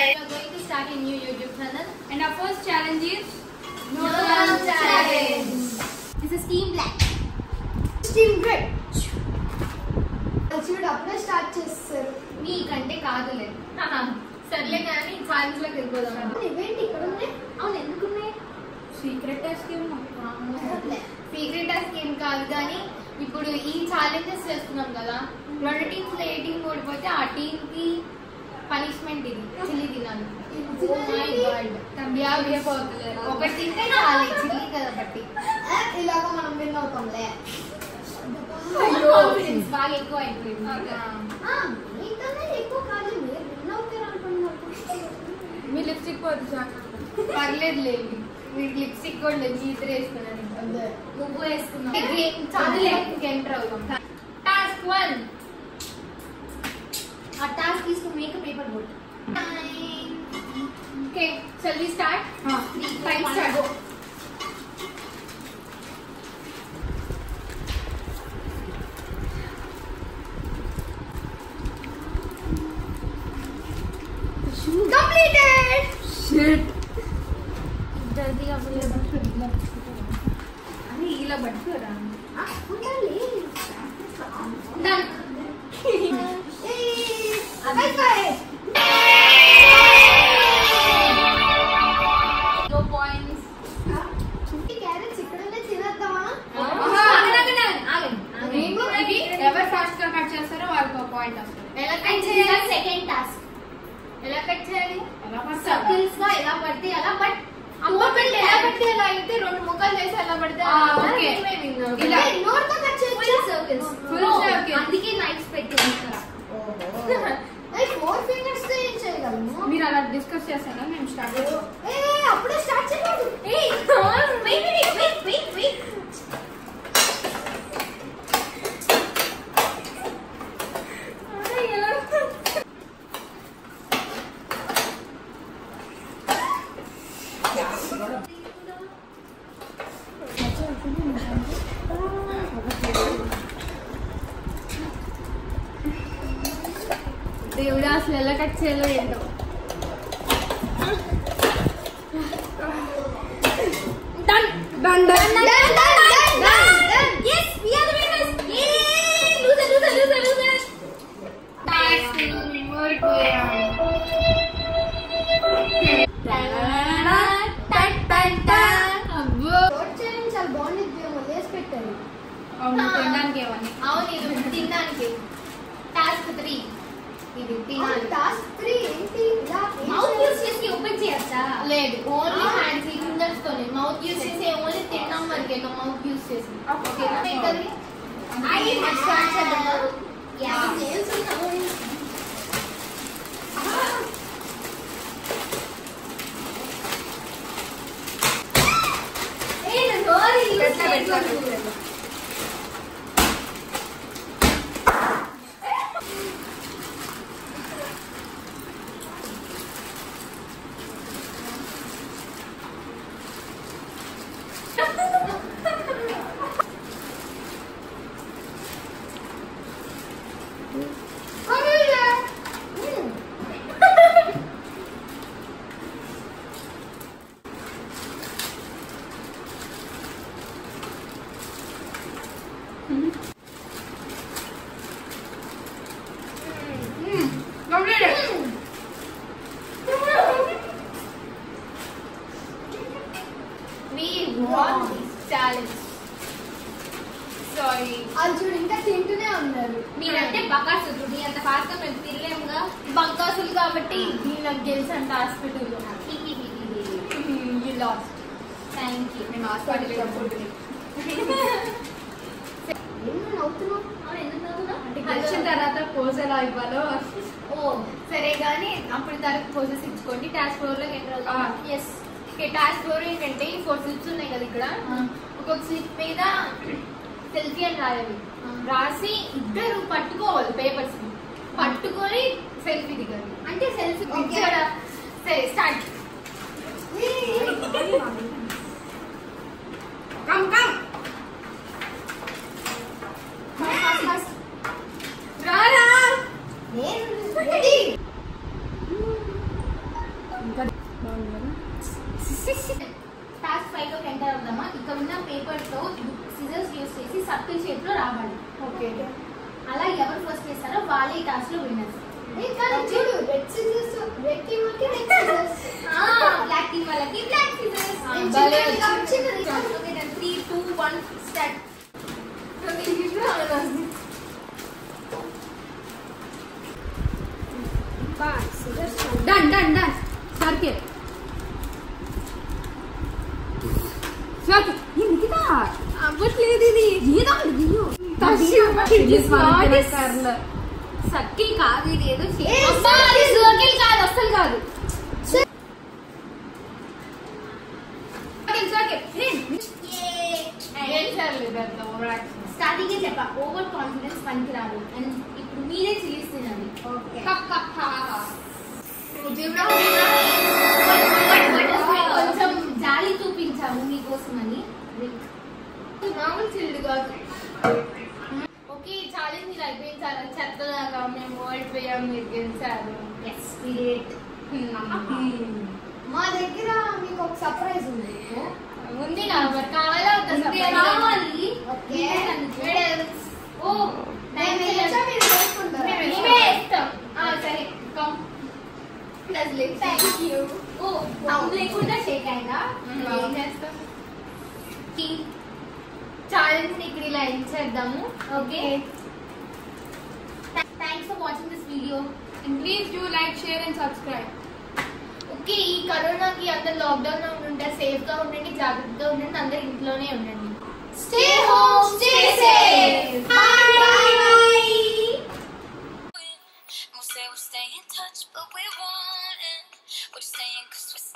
We are going to start a new YouTube channel. And our first challenge is No Thumb Challenge. This is Team Black. Steam bread చూడు అప్పుడే start చేస్తారు మీకంటే కాదులే ఆహా. సర్లే కానీ ఛాలెంజ్ లోకి వెళ్ళిపోదాం ఇవేంటి ఇక్కడ ఉన్నాయి అవును ఎందుకున్నాయి సీక్రెట్ టెస్ట్ సీక్రెట్ టాస్క్ ఏం కాదు కానీ ఇప్పుడు ఈ ఛాలెంజెస్ చేస్తున్నాం కదా రెండు టీమ్స్ లో ఏ టీం ఓడిపోతే ఆ టీం కి పనిష్మెంట్ ఇది చిల్లి తినాలి Oh my God. తమ్మియా పోతలేదు ఒకటి తింటే చాలు చిల్లి కదా బట్టి ఆ, ఇలాగ మనం విన్ అవుతాంలే కాన్ఫిడెన్స్ బాగా ఎక్కువ అయిపోయింది Okay. ఆ. ఆ, మీకన్నా ఎక్కువ కాదు మీరు విన్ అవుతారు అనుకున్నారు మీ లిప్స్టిక్ పోతుంది చాలు పర్లేదు లేదు వీడి లిప్స్టిక్ కూడా లేదు ఇద్దరు వేసుకున్నాను అదే. నువ్వు వేసుకున్నావు చదువులే ఎంటర్ అవుతాం టాస్క్ వన్ ఆ టాస్క్ తీసుకుని మేక paper board okay shall we start time start completed shit జల్దీగా అని ఇలా పట్టుకోరా ఆ, ఉండాలి. డన్ ఏయ్, high five. నో పాయింట్స్ ఈ క్యారెట్స్ ఇక్కడనే తినేద్దామా ఇవి ఎవరు ఫాస్ట్ గా కట్ చేస్తారో వాళ్ళకి ఒక పాయింట్ వస్తుంది ఎలా కట్ చేయాలి సెకండ్ టాస్క్ ఎలా కట్ చేయాలి ఎలా పడతారా? సర్కిల్స్ గా ఎలా పడితే అలా బట్ అమ్మ పెట్టి ఎలా పడితే అలా అయితే రెండు ముక్కలు చేసి ఎలా పడితే ఆ, అలా ఓకే. మేమే విన్నాం. ఇలా. ఏయ్, నోరుతో కట్ చేయొచ్చా? Full circles. Full No, circle. అందుకే నైట్స్ పెట్టి ఉంచారు. ఏయ్, four fingers తో ఏం చేయగలము మీరు అలా డిస్కస్ చేస్తారా మేము స్టార్ట్ చేస్తాం ఏయ్, అప్పుడే స్టార్ట్ చేయలేదు ఏయ్, wait, wait, wait, wait, wait. దేవుడా అసలు ఎలా కట్ చేయాలో ఏంటో done done done Done, done, done, done, done. Yes, we are the winners. Yay! Loser, loser, loser, loser. అబ్బో రోడ్ ఛాలెంజ్ చాలా బాగుండిద్ది ఏమో లేసి పెట్టారు అవును తినడానికి ఏమని అవును ఇది తినడానికి టాస్క్ త్రీ ఇది తినాలి టాస్క్ త్రీ ఏంటి ఇలా ఏం మౌత్ యూస్ చేయాలి? చేసి ఓపెన్ చేయొచ్చా లేదు ఓన్లీ హ్యాండ్స్ ఈ ఫింగర్స్ తోనే మౌత్ యూస్ చేసి ఓన్లీ తినడం వరకే మౌత్ యూస్ చేసి ఓకేనా ఏంటది ఐ స్టార్ట్ చేద్దామా యా Nails ఉన్నాయి. ఏ నోరి యూస్ పెట్టా, పెట్టా, చేయకూడదు We won this challenge. Sorry. అది చూడు ఇంకా తింటూనే ఉన్నారు మీరంటే బకాసులు మీ అంత ఫాస్ట్ గా మేము తినలేముగా బకాసులు కాబట్టి నేను నాకు గెలిచి అంత హాస్పిటల్లో యూ లాస్ట్ థ్యాంక్ యూ మేము హాస్పిటల్ ఫుడ్ ఏమో నవ్వుతున్నావు వచ్చిన తర్వాత పోజ్ ఎలా ఇవ్వాలో ఓ సరే కానీ అప్పుడు తరకు పోజెస్ ఇచ్చుకోండి టాస్క్ ఫ్లోర్ లోకి ఎంటర్ అవుతాం ఆ. ఎస్ ఓకే టాస్క్ ఫ్లోర్ ఏంటంటే ఈ ఫోర్ స్లిప్స్ ఉన్నాయి కదా ఇక్కడ ఒక్కొక్క స్లిప్ మీద సెల్ఫీ అని రాయాలి రాసి ఇద్దరు పట్టుకోవాలి పేపర్స్ పట్టుకొని సెల్ఫీ దిగాలి అంటే సెల్ఫీ Okay. సరే స్టార్ట్ కమ్ కమ్ రారా నేను ready. టాస్క్ ఫైవ్ లోకి ఎంటర్ అవుదామా ఇక్కడ ఉన్న పేపర్ తో సిజర్స్ యూస్ చేసి సర్కిల్ షేప్ లో రావాలి ఓకే అలా ఎవరు ఫస్ట్ చేస్తారో వాళ్ళే ఈ టాస్క్ లో విన్నర్స్ ఏ కానీ చూడు రెడ్ సిజర్స్ రెడ్ టీమ్ కి రెడ్ సిజర్స్ బ్లాక్ టీమ్ వాళ్ళకి బ్లాక్ సిజర్స్ నేను చిన్నది కాబట్టి చిన్నది. Okay then 3 2 1 start scissors done done done circle circle ఇది నికితా అవ్వట్లేదు ఇది ఏదో ఒకటి దిగు సర్కిల్ కాదు ఇది ఏదో ఏ, సర్కిల్ కాదు అస్సలు కాదు స్టార్టింగ్ చెప్పా ఓవర్ కాన్ఫిడెన్స్ పనికి రాదు అండ్ ఇప్పుడు మీరే సిరీస్ తినండి ఓకే కొంచెం జాలి చూపించాము మీకోసమని మామూలు చిల్లు కాదు ఓకే ఛాలెంజ్ మీరు అయిపోయింది చాలా చెత్తలాగా మేము ఓడిపోయాం మీరు గెలిచారు ఎస్ గ్రేట్ మా దగ్గర మీకు ఒక సర్ప్రైజ్ ఉంది ఉంది కదా మరి కావాలా వద్దా ఉంది, surprise? కావాలి. ఓకే ఓ నేను వేయచ్చా మీరు వేసుకుంటారా మేమే ఇస్తాం ఆ, సరే కమ్ థ్యాంక్ యూ ఓ సౌండ్ లేకుండా షేక్ అయిందా Mm. ఏం చేస్తాం ఛాలెంజ్ ఇక్కడ ఇలా ఎండ్ చేద్దాము okay thanks for watching this video please do like share and subscribe okay ఈ కరోనాకి అందరు లాక్డౌన్ లో ఉంటే సేఫ్ గా ఉండండి జాగ్రత్తగా ఉండండి అందరు ఇంట్లోనే ఉండండి stay home stay safe bye bye We'll say we'll stay in touch, but we won't. We're just staying cause we're